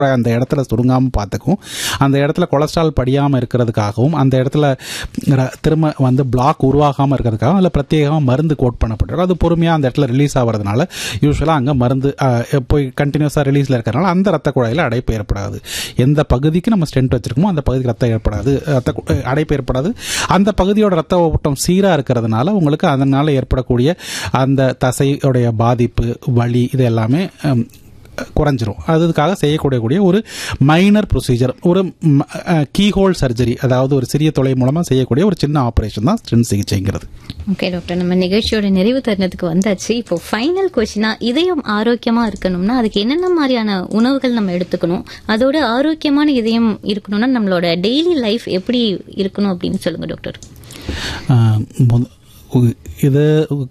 அந்த இடத்துல சுருங்காமல் பார்த்துக்கும் அந்த இடத்துல கொலஸ்ட்ரால் படியாமல் இருக்கிறதுக்காகவும் அந்த இடத்துல ர- திரும்ப வந்து பிளாக் உருவாகாமல் இருக்கிறதுக்காகவும் அதில் பிரத்யேகமாக மருந்து கோட் பண்ணப்பட்டிருக்கும் அது பொறுமையாக அந்த இடத்துல ரிலீஸ் ஆகிறதுனால யூஸ்வலாக அங்கே மருந்து அஹ், போய் கண்டினியூஸாக ரிலீஸில் இருக்கிறனால அந்த ரத்த குழாயில் அடைப்பு ஏற்படாது எந்த பகுதிக்கு நம்ம ஸ்டென்ட் வச்சிருக்கோமோ அந்த பகுதிக்கு ரத்தம் ஏற்படாது ரத்த கு- அஹ், அடைப்பு ஏற்படாது அந்த பகுதியோட ரத்த ஓட்டம் சீராக இருக்கிறதுனால உங்களுக்கு அதனால் ஏற்படக்கூடிய அந்த தசையுடைய பாதிப்பு வலி இது எல்லாமே ஹம், குறைஞ்சிரும் அதுக்காக செய்யக்கூடிய கூடிய ஒரு மைனர் ப்ரொசீஜர் ஒரு கீஹோல் சர்ஜரி அதாவது ஒரு சிறிய தொலை மூலமாக செய்யக்கூடிய ஒரு சின்ன ஆப்ரேஷன் தான் ஸ்டென்ட் சிகிச்சைங்கிறது ஓகே டாக்டர் நம்ம நிகழ்ச்சியோட நிறைவு தருணத்துக்கு வந்தாச்சு இப்போ ஃபைனல் கொஸ்டினா இதயம் ஆரோக்கியமா இருக்கணும்னா அதுக்கு என்னென்ன மாதிரியான உணவுகள் நம்ம எடுத்துக்கணும் அதோட ஆரோக்கியமான இதயம் இருக்கணும்னா நம்மளோட டெய்லி லைஃப் எப்படி இருக்கணும் அப்படின்னு சொல்லுங்க டாக்டர் ஆஹ் முத- உ- இது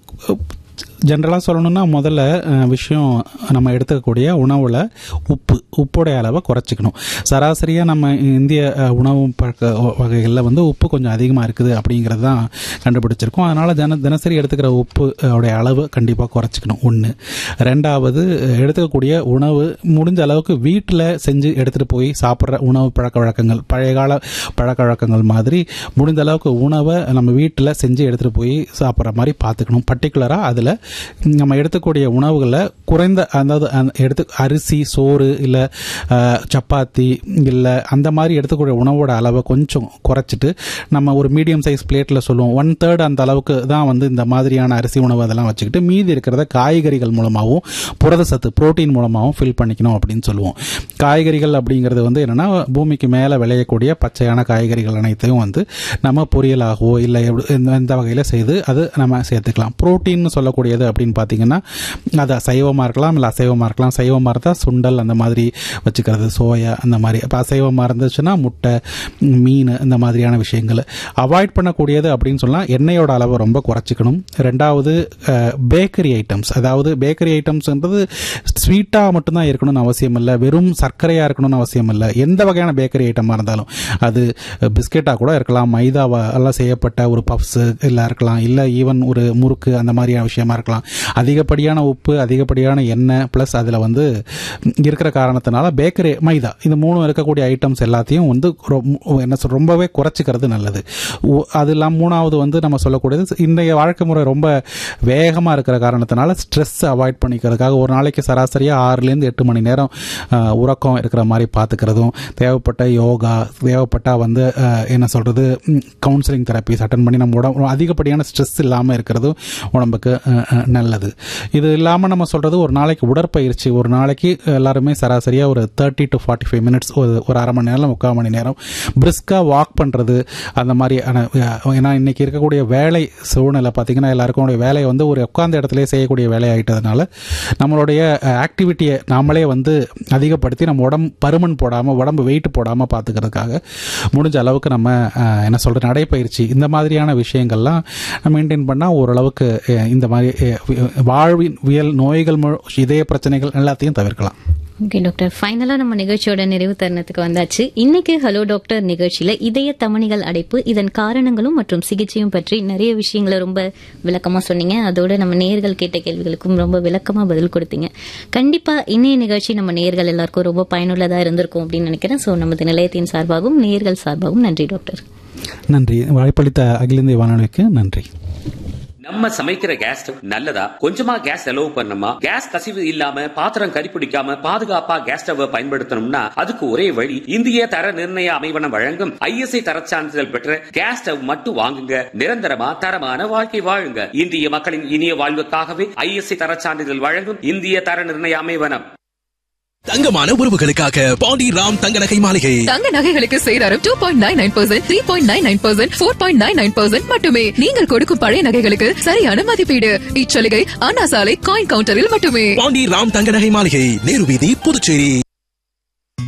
ஜென்ரலாக சொல்லணும்னா முதல்ல அஹ், விஷயம் நம்ம எடுத்துக்கக்கூடிய உணவில் உப்பு உப்போடைய அளவை குறைச்சிக்கணும் சராசரியாக நம்ம இந்திய அஹ், உணவு பழக்க வகைகளில் வந்து உப்பு கொஞ்சம் அதிகமாக இருக்குது அப்படிங்கிறது தான் கண்டுபிடிச்சிருக்கோம் அதனால் தின தினசரி எடுத்துக்கிற உப்பு அஹ், உடைய அளவு கண்டிப்பாக குறைச்சிக்கணும் ஒன்று ரெண்டாவது அஹ், எடுத்துக்கக்கூடிய உணவு முடிஞ்ச அளவுக்கு வீட்டில் செஞ்சு எடுத்துகிட்டு போய் சாப்பிட்ற உணவு பழக்க வழக்கங்கள் பழைய கால பழக்க வழக்கங்கள் மாதிரி முடிந்த அளவுக்கு உணவை நம்ம வீட்டில் செஞ்சு எடுத்துகிட்டு போய் சாப்பிட்ற மாதிரி பார்த்துக்கணும் பர்டிகுலராக அதில் நம்ம எடுத்துக்கூடிய உணவுகளில் குறைந்த அதாவது அந்த எடுத்து அரிசி சோறு இல்லை சப்பாத்தி இல்லை அந்த மாதிரி எடுத்துக்கூடிய உணவோட அளவை கொஞ்சம் குறைச்சிட்டு நம்ம ஒரு மீடியம் சைஸ் பிளேட்டில் சொல்லுவோம் ஒன் தேர்ட் அந்த அளவுக்கு தான் வந்து இந்த மாதிரியான அரிசி உணவு அதெல்லாம் வச்சுக்கிட்டு மீதி இருக்கிறத காய்கறிகள் மூலமாகவும் புரத சத்து புரோட்டீன் மூலமாகவும் ஃபில் பண்ணிக்கணும் அப்படின்னு சொல்லுவோம் காய்கறிகள் அப்படிங்கிறது வந்து என்னன்னா பூமிக்கு மேலே விளையக்கூடிய பச்சையான காய்கறிகள் அனைத்தையும் வந்து நம்ம பொரியலாகவோ இல்லை எப்படி- இந்த- இந்த வகையில் செய்து அது நம்ம சேர்த்துக்கலாம் புரோட்டீன் சொல்லக்கூடியது அப்படின்னு பார்த்தீங்கன்னா அது சைவமாக இருக்கலாம் இல்லை அசைவமாக இருக்கலாம் சைவமாக இருந்தால் சுண்டல் அந்த மாதிரி வச்சுக்கிறது சோயா அந்த மாதிரி இப்போ அசைவமாக இருந்துச்சுன்னா முட்டை மீன் இந்த மாதிரியான விஷயங்கள் அவாய்ட் பண்ணக்கூடியது அப்படின்னு சொன்னால் எண்ணெயோட அளவை ரொம்ப குறைச்சிக்கணும் ரெண்டாவது பேக்கரி ஐட்டம்ஸ் அதாவது பேக்கரி ஐட்டம்ஸ்ன்றது ஸ்வீட்டாக மட்டும்தான் இருக்கணும்னு அவசியம் இல்லை வெறும் சர்க்கரையாக இருக்கணும்னு அவசியம் இல்லை எந்த வகையான பேக்கரி ஐட்டமாக இருந்தாலும் அது பிஸ்கெட்டாக கூட இருக்கலாம் மைதாவால் செய்யப்பட்ட ஒரு பப்ஸு இல்லை இருக்கலாம் இல்லை ஈவன் ஒரு முறுக்கு அந்த மாதிரியான விஷயமா இருக்கலாம் அதிகப்படியான உப்பு அதிகப்படியான எண்ணெய் ப்ளஸ் அதில் வந்து இருக்கிற காரணத்தினால பேக்கரி மைதா இது மூணும் இருக்கக்கூடிய ஐட்டம்ஸ் எல்லாத்தையும் வந்து ரொம்- என்ன சொல் ரொம்பவே குறைச்சிக்கிறது நல்லது ஒ- அது இல்லாமல் மூணாவது வந்து நம்ம சொல்லக்கூடியது இன்றைய வாழ்க்கை முறை ரொம்ப வேகமாக இருக்கிற காரணத்தினால ஸ்ட்ரெஸ் அவாய்ட் பண்ணிக்கிறதுக்காக ஒரு நாளைக்கு சராசரியாக ஆறுலேருந்து எட்டு மணி நேரம் ஆஹ், உறக்கம் இருக்கிற மாதிரி பார்த்துக்கிறதும் தேவைப்பட்ட யோகா தேவைப்பட்டால் வந்து ஆஹ், என்ன சொல்கிறது கவுன்சிலிங் தெரப்பிஸ் அட்டன் பண்ணி நம்ம உடம்பு அதிகப்படியான ஸ்ட்ரெஸ் இல்லாமல் இருக்கிறதும் உடம்புக்கு ஆஹ், ஆஹ், நல்லது இது இல்லாமல் நம்ம சொல்கிறது ஒரு நாளைக்கு உடற்பயிற்சி ஒரு நாளைக்கு எல்லாருமே சராசரியாக ஒரு thirty to forty five minutes ஒரு ஒரு அரை மணி நேரம் முக்கால் மணி நேரம் பிரிஸ்காக வாக் பண்ணுறது அந்த மாதிரி ஆன, அஹ், ஏன்னா இன்னைக்கு இருக்கக்கூடிய வேலை சூழ்நிலை பார்த்தீங்கன்னா எல்லாருக்கும் உடைய வேலையை வந்து ஒரு உட்கார்ந்த இடத்துல செய்யக்கூடிய வேலை ஆகிட்டதுனால நம்மளுடைய ஆக்டிவிட்டியை நாமளே வந்து அதிகப்படுத்தி நம்ம உடம்பு பருமன் போடாமல் உடம்பு வெயிட் போடாமல் பார்த்துக்கிறதுக்காக முடிஞ்ச அளவுக்கு நம்ம அஹ், என்ன சொல்கிற நடைப்பயிற்சி இந்த மாதிரியான விஷயங்கள்லாம் மெயின்டைன் பண்ணால் ஓரளவுக்கு அஹ், இந்த மாதிரி அஹ், வாழ்வின் வியல் நோய்கள் மு- இதய பிரச்சனைகள் எல்லாத்தையும் தவிர்க்கலாம் ஓகே டாக்டர் ஃபைனலா நம்ம நிகழ்ச்சியோட நிறைவு தருணத்துக்கு வந்தாச்சு இன்னைக்கு ஹலோ டாக்டர் நிகழ்ச்சியில இதய தமனிகள் அடைப்பு இதன் காரணங்களும் மற்றும் சிகிச்சையும் பற்றி நிறைய விஷயங்களை ரொம்ப விளக்கமா சொன்னீங்க அதோட நம்ம நேர்கள் கேட்ட கேள்விகளுக்கும் ரொம்ப விளக்கமா பதில் கொடுத்தீங்க கண்டிப்பா இன்னைய நிகழ்ச்சி நம்ம நேர்கள் எல்லாருக்கும் ரொம்ப பயனுள்ளதா இருந்திருக்கும் அப்படின்னு நினைக்கிறேன் சோ நமது நிலையத்தின் சார்பாகவும் நேர்கள் சார்பாகவும் நன்றி டாக்டர் நன்றி வாய்ப்பளித்த அகில இந்திய வானொலிக்கு நன்றி நம்ம சமைக்கிற கேஸ் ஸ்டவ் நல்லதா கொஞ்சமா கேஸ் செலவு பண்ணணுமா கேஸ் கசிவு இல்லாம பாத்திரம் கரிப்பிடிக்காம பாதுகாப்பா கேஸ் ஸ்டவ் பயன்படுத்தணும்னா அதுக்கு ஒரே வழி இந்திய தர நிர்ணய அமைவனம் வழங்கும் ஐஎஸ்ஐ தரச் சான்றிதழ் பெற்ற கேஸ் ஸ்டவ் மட்டும் வாங்குங்க நிரந்தரமா தரமான வாழ்க்கை வாழுங்க இந்திய மக்களின் இனிய வாழ்வுக்காகவே ஐஎஸ்ஐ தரச் சான்றிதழ் வழங்கும் இந்திய தர நிர்ணய அமைவனம் தங்கமான உறவுகளுக்காக பாண்டி ராம் தங்க நகை மாளிகை தங்க நகைகளுக்கு சேதாரம் two point nine nine percent three point nine nine percent four point nine nine percent மட்டுமே நீங்கள் கொடுக்கும் பழைய நகைகளுக்கு சரியான மதிப்பீடு இச்சலுகை அண்ணா சாலை காயின் கவுண்டரில் மட்டுமே பாண்டி ராம் தங்க நகை மாளிகை நேரு வீதி புதுச்சேரி